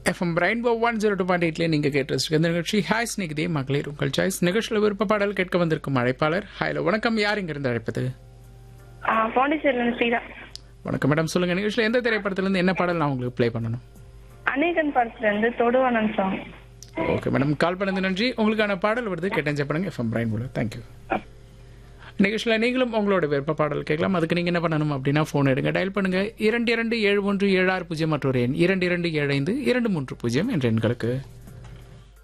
FM rainbow one zero two point எயிட்லேயே நீங்கள் கேட்டு இந்த நிகழ்ச்சி ஹாய் ஸ்னிகிதே மகளிர் உங்கள் சாய்ஸ் நிகழ்ச்சியில் விருப்ப பாடல் கேட்க வந்திருக்கும் அழைப்பாளர் ஹாய்ல வணக்கம் யார் இங்கிருந்து அழைப்பது ஆ, பாண்டிச்சேரியில ஸ்ரீதா வணக்கம் மேடம் சொல்லுங்க நிகழ்ச்சியில் எந்த திரைப்படத்திலிருந்து என்ன பாடல் நான் உங்களுக்கு ப்ளே பண்ணணும் அநேகன் படத்துல இருந்து தொடுவானன் சாங் ஓகே மேடம் கால் பண்ணது நன்றி உங்களுக்கான பாடல் வருது கேட்டேன் பண்ணுங்க எஃப்எம் ரெயின்போல தேங்க்யூ நிகழ்ச்சியில் நீங்களும் உங்களோட விருப்ப பாடல் கேட்கலாம் அதுக்கு நீங்கள் என்ன பண்ணணும் அப்படின்னா ஃபோன் எடுங்க டயல் பண்ணுங்க இரண்டு இரண்டு ஏழு ஒன்று ஏழு ஆறு பூஜ்ஜியம் மற்றொரு எண் இரண்டு இரண்டு ஏழு ஐந்து இரண்டு மூன்று பூஜ்ஜியம் என்ற எண்களுக்கு